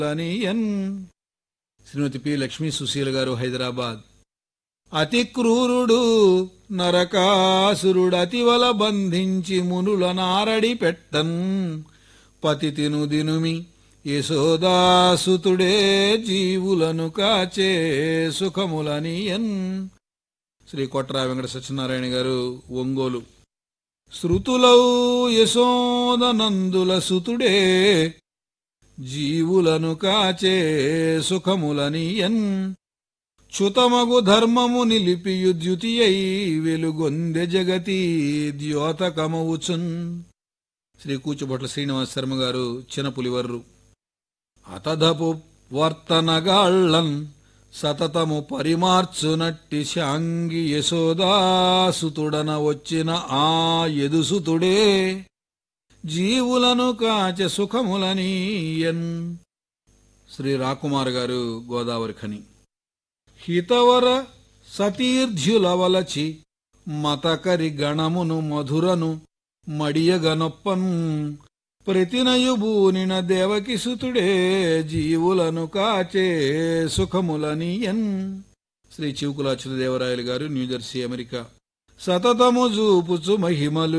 సుఖములనియన్ Shrimati P Lakshmi Susheela garu Hyderabad అతి క్రూరుడు నరకాసురుడు అతివల బంధించి మునుల నారడి పెట్టన్ పతి తిను దినుమి యశోదాసుతుడే జీవులను కాచే సుఖములనియన్ శ్రీ కొట్రా వెంకట సత్యనారాయణ గారు ఒంగోలు శృతులౌ యశోదనందుల సుతుడే జీవులను కాచే సుఖములనియన్ చుతమగు ధర్మము నిలిపియు ద్యుతియై వెలుగొందె జగతి ద్యోతకమవుచున్ శ్రీ కూచుబొట్ల శ్రీనివాస శర్మ గారు చినపులివర్రు అతధపు వర్తనగాళ్ళన్ సతతము పరిమార్చునట్టి శాంగి యశోదాసుతుడన వచ్చిన ఆ యదుసుతుడే జీవులను కాచె సుఖములనీయన్ శ్రీ రాకుమార్ గారు గోదావరి ఖని హితవర సతీర్ధ్యులవలచి మతకరి గణమును మధురను మడియగనొప్పన్ ప్రతినయుబూనిన దేవకి సుతుడే జీవులను కాచే సుఖములనియన్ శ్రీ చివుకులాచుల దేవరాయలు గారు న్యూజెర్సీ అమెరికా సతతము చూపుచు మహిమలు